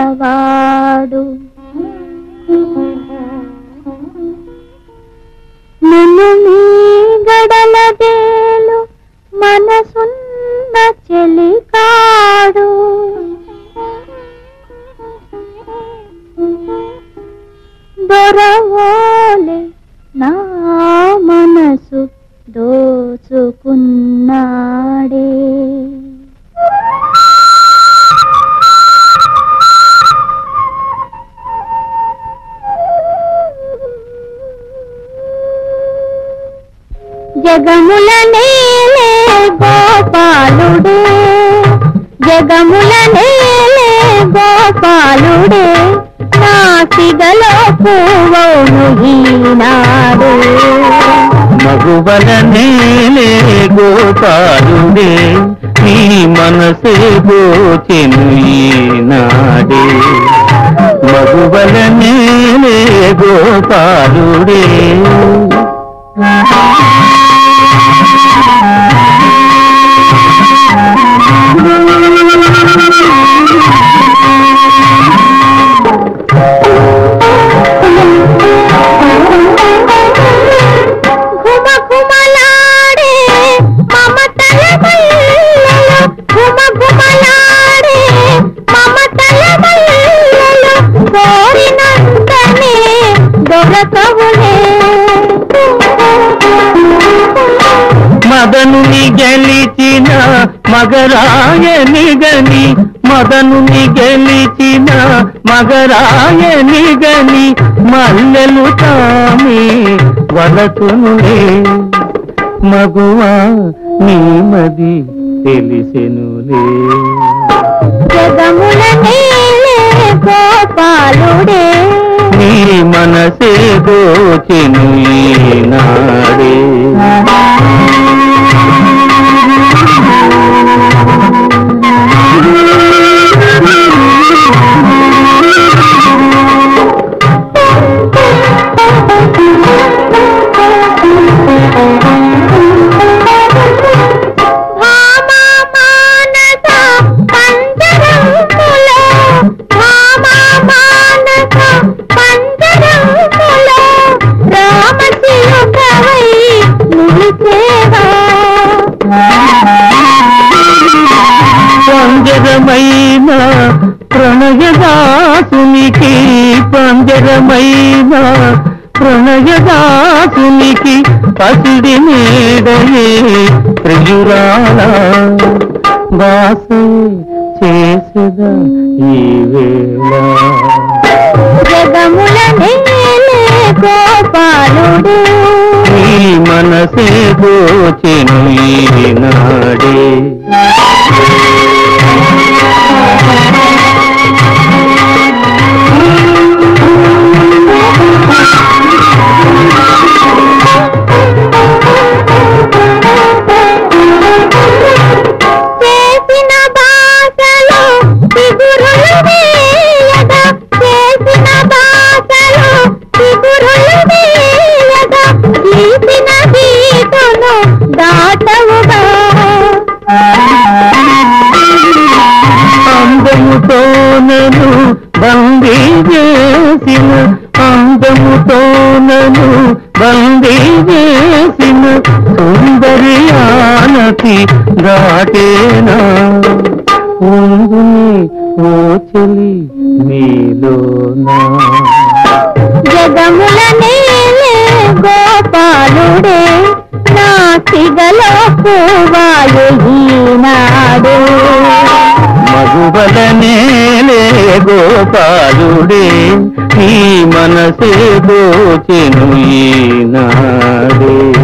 పిల్లవాడు నన్ను మీ గడలదేలు మనసున్న చెలికాడు దొరవోలే నా మనసు దోచుకున్నాడే జగముల నేలే గోపాలుడే జగముల నేలే గోపాలుడే నా సిగలో పూవను ఈనాడు మగువల నేలే గోపాలుడే నీ మనసే గోచెను ఈనాడే మగువల నేలే గోపాలుడే ఘుమ ఘుమలాడే మమతల మల్లెలు ఘుమ ఘుమలాడే మమతల మల్లెలు కోరినంతనే దొరకవులే మదనుని గెలిచిన మగరాయని గని మదనుని గెలిచిన మగరాయని గని మల్లెలు తామే వలతునులే మగువా నీ మది తెలిసెనులే జగముల నేలే గోపాలుడే నీ మనసే గోచెను ఈనాడే భామా మానస పంజరములో భామా మానస పంజరములో రామశిలుకవై నిలిచేవా పంజరమైన ప్రణయదాసునికి పంజరమైన ప్రణయదాసునికి పసిడి మేడయే ప్రియురాల బాస చేసదా ఈ వేళ జగముల నేలే గోపాలుడే నీ మనసే గోచెను ఈనాడే చేసిన బాసలు చిగురులు వేయగా చేసిన బాసలు చిగురులు వేయగా గీసిన గీతను దాటవుగా అందముతోనను బందీ చేసిన అందముతోనను బందీ చేసిన సుందరి ఆనతి దాటేనా ఉందుని ఓ చెలి నీలోనా జగముల నేలే గోపాలుడే నా సిగలో పూవాయు ఈనాడు మగువల నేలే గోపాలుడే నీ మనసే దోచెను ఈనాడే